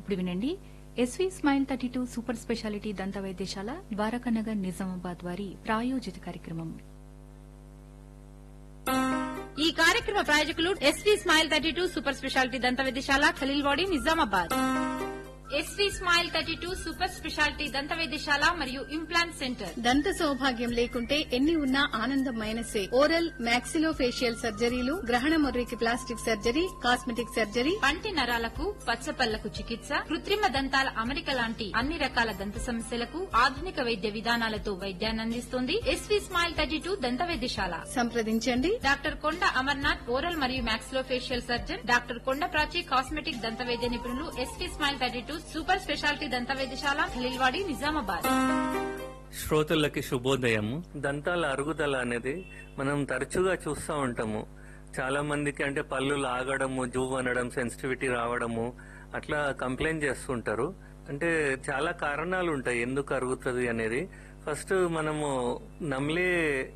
ఇప్పుడు వినండి SV smile thirty two super speciality దంత వైద్యశాల ద్వారకానగర్ నిజామాబాద్ వారి ప్రాయోజిత కార్యక్రమం ఈ కార్యక్రమ ప్రాయోజకులు SV smile thirty two super speciality దంత వైద్యశాల Khaleelwadi Nizamabad SV smile thirty two super speciality దంత వైద్యశాల మరియు ఇంప్లాంట్ సెంటర్ దంత సౌభాగ్యం లేకుంటే ఎన్ని ఉన్నా ఆనందం మైనసే ఓరల్ మాక్సిలో ఫేషియల్ సర్జరీలు గ్రహణ ముర్రికి ప్లాస్టిక్ సర్జరీ కాస్మెటిక్ సర్జరీ పంటి నరాలకు పచ్చపళ్లకు చికిత్స కృత్రిమ దంతాల అమరిక లాంటి అన్ని రకాల దంత సమస్యలకు ఆధునిక వైద్య విధానాలతో వైద్యాన్ని అందిస్తోంది ఎస్వి స్మైల్ థర్టీ టూ దంత వైద్యశాల సంప్రదించండి డాక్టర్ కొండ అమర్నాథ్ ఓరల్ మరియు మాక్సిలో ఫేషియల్ సర్జన్ డాక్టర్ కొండ ప్రాచి కాస్మెటిక్ దంత వైద్య నిపుణులు SV smile thirty two super speciality దంత వైద్యశాల ఖలీల్వాడి నిజామాబాద్ శ్రోతలకి శుభోదయము దంతాల అరుగుదల అనేది మనం తరచుగా చూస్తూ ఉంటాము చాలా మందికి అంటే పళ్ళు లాగడము జూవ్ అనడం సెన్సిటివిటీ రావడము అట్లా కంప్లైంట్ చేస్తుంటారు అంటే చాలా కారణాలు ఉంటాయి ఎందుకు అరుగుతుంది అనేది ఫస్ట్ మనము నమ్లే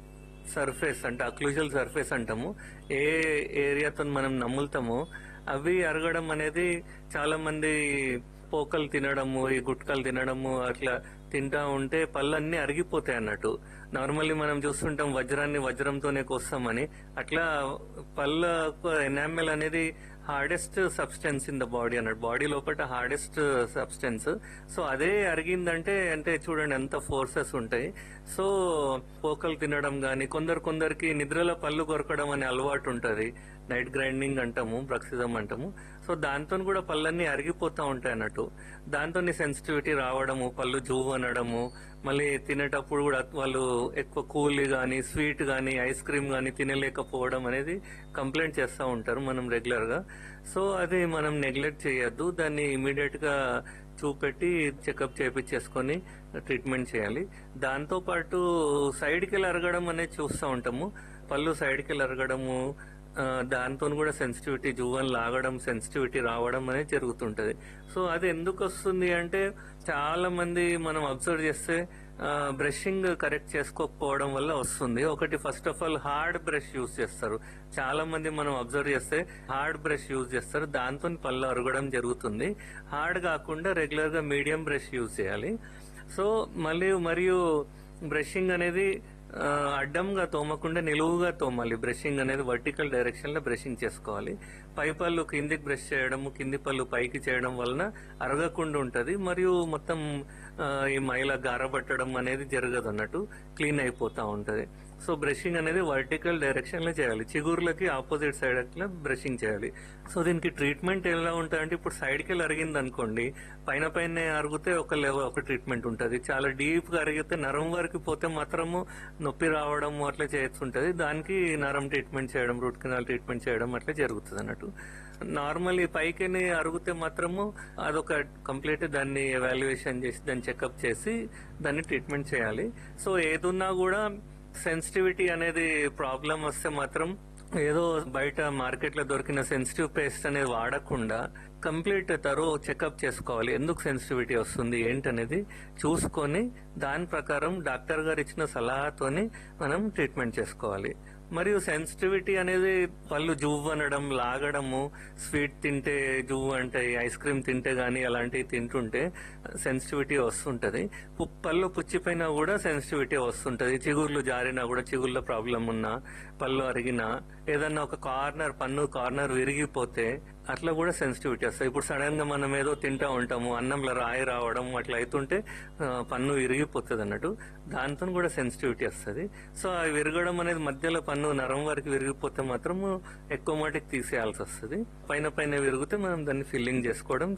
సర్ఫేస్ అంటే అక్లూజల్ సర్ఫేస్ అంటాము ఏ ఏరియాతో మనం నమ్ములుతామో అవి అరగడం అనేది చాలా మంది పోకలు తినడము ఈ గుట్కలు తినడము అట్లా తింటా ఉంటే పళ్ళన్నీ అరిగిపోతాయి అన్నట్టు నార్మల్లీ మనం చూస్తుంటాం వజ్రాన్ని వజ్రంతోనే కోస్తామని అట్లా పళ్ళ ఎనామెల్ అనేది hardest substance in the body అన్నట్టు బాడీ లోపల హార్డెస్ట్ సబ్స్టెన్స్ సో అదే అరిగిందంటే అంటే చూడండి ఎంత ఫోర్సెస్ ఉంటాయి సో పోకలు తినడం గాని కొందరు కొందరికి నిద్రలో పళ్ళు కొరకడం అనే అలవాటు ఉంటది నైట్ గ్రైండింగ్ అంటాము బ్రక్సిజం అంటాము సో దాంతో కూడా పళ్ళన్నీ అరిగిపోతా ఉంటాయి అన్నట్టు దాంతో సెన్సిటివిటీ రావడము పళ్ళు జూవ్ అనడము మళ్ళీ తినేటప్పుడు కూడా వాళ్ళు ఎక్కువ కూల్ గానీ స్వీట్ గానీ ఐస్ క్రీమ్ గానీ తినలేకపోవడం అనేది కంప్లైంట్ చేస్తూ ఉంటారు మనం రెగ్యులర్ గా సో అది మనం నెగ్లెక్ట్ చేయొద్దు దాన్ని ఇమీడియట్ గా చూపెట్టి చెకప్ చేపించేసుకొని ట్రీట్మెంట్ చేయాలి దాంతో పాటు సైడ్కి వెళ్ళి అరగడం అనేది చూస్తూ ఉంటాము పళ్ళు సైడ్కి వెళ్ళి అరగడము దాంతో కూడా సెన్సిటివిటీ జువన్ లాగడం సెన్సిటివిటీ రావడం అనేది జరుగుతుంటది సో అది ఎందుకు వస్తుంది అంటే చాలా మంది మనం అబ్జర్వ్ చేస్తే బ్రషింగ్ కరెక్ట్ చేసుకోకపోవడం వల్ల వస్తుంది ఒకటి first of all hard brush use చేస్తారు చాలా మంది మనం అబ్జర్వ్ చేస్తే హార్డ్ బ్రష్ యూజ్ చేస్తారు దాంతో పళ్ళు అరగడం జరుగుతుంది హార్డ్ కాకుండా రెగ్యులర్ గా మీడియం బ్రష్ యూజ్ చేయాలి సో మళ్ళీ మరియు బ్రషింగ్ అనేది ఆ, అడ్డంగా తోమకుండా నిలువుగా తోమాలి బ్రషింగ్ అనేది వర్టికల్ డైరెక్షన్ లో బ్రషింగ్ చేసుకోవాలి పై పళ్ళు కిందికి బ్రష్ చేయడము కింది పళ్ళు పైకి చేయడం వలన అరగకుండా ఉంటది మరియు మొత్తం ఆ, ఈ మైల గారబట్టడం అనేది జరగదు అన్నట్టు క్లీన్ అయిపోతా ఉంటది సో బ్రషింగ్ అనేది వర్టికల్ డైరెక్షన్ లో చేయాలి చిగుర్లకి ఆపోజిట్ సైడ్ అట్లా బ్రషింగ్ చేయాలి సో దీనికి ట్రీట్మెంట్ ఎలా ఉంటుందంటే ఇప్పుడు సైడ్ కి అరిగింది అనుకోండి పైన పైన అరిగితే ఒక లెవెల్ ఒక ట్రీట్మెంట్ ఉంటుంది చాలా డీప్ గా అరిగితే నరం వరకు పోతే మాత్రము నొప్పి రావడం అట్లా చేస్తుంటది దానికి నరం ట్రీట్మెంట్ చేయడం రూట్ కెనాల్ ట్రీట్మెంట్ చేయడం అట్లా జరుగుతుంది అన్నట్టు నార్మల్లీ పైకి అరిగితే మాత్రము అదొక కంప్లీట్ దాన్ని ఎవాల్యుయేషన్ చేసి దాన్ని చెకప్ చేసి దాన్ని ట్రీట్మెంట్ చేయాలి సో ఏదున్నా కూడా సెన్సిటివిటీ అనేది ప్రాబ్లం వస్తే మాత్రం ఏదో బయట మార్కెట్ లో దొరికిన సెన్సిటివ్ పేస్ట్ అనేది వాడకుండా కంప్లీట్ తరో చెకప్ చేసుకోవాలి ఎందుకు సెన్సిటివిటీ వస్తుంది ఏంటనేది చూసుకొని దాని ప్రకారం డాక్టర్ గారు ఇచ్చిన సలహాతోని మనం ట్రీట్మెంట్ చేసుకోవాలి మరియు సెన్సిటివిటీ అనేది పళ్ళు జువ్వు అనడం లాగడము స్వీట్ తింటే జువ్వు అంటే ఐస్ క్రీమ్ తింటే గానీ అలాంటివి తింటుంటే సెన్సిటివిటీ వస్తుంటది పు- పళ్ళు పుచ్చిపోయినా కూడా సెన్సిటివిటీ వస్తుంటది చిగుర్లు జారినా కూడా చిగుర్ల ప్రాబ్లం ఉన్నా పళ్ళు అరిగినా ఏదన్నా ఒక కార్నర్ పన్ను కార్నర్ విరిగిపోతే అట్లా కూడా సెన్సిటివిటీ వస్తాయి ఇప్పుడు సడన్ గా మనం ఏదో తింటా ఉంటాము అన్నంలో రాయి రావడం అట్లా అవుతుంటే ఆ, పన్ను విరిగిపోతుంది అన్నట్టు దాంతో కూడా సెన్సిటివిటీ వస్తుంది సో ఆ విరగడం అనేది మధ్యలో పన్ను నరం వరకు విరిగిపోతే మాత్రం ఎక్కువ మటుకు తీసేయాల్సి వస్తుంది పైన పైన విరిగితే మనం దాన్ని ఫిల్లింగ్ చేసుకోవడం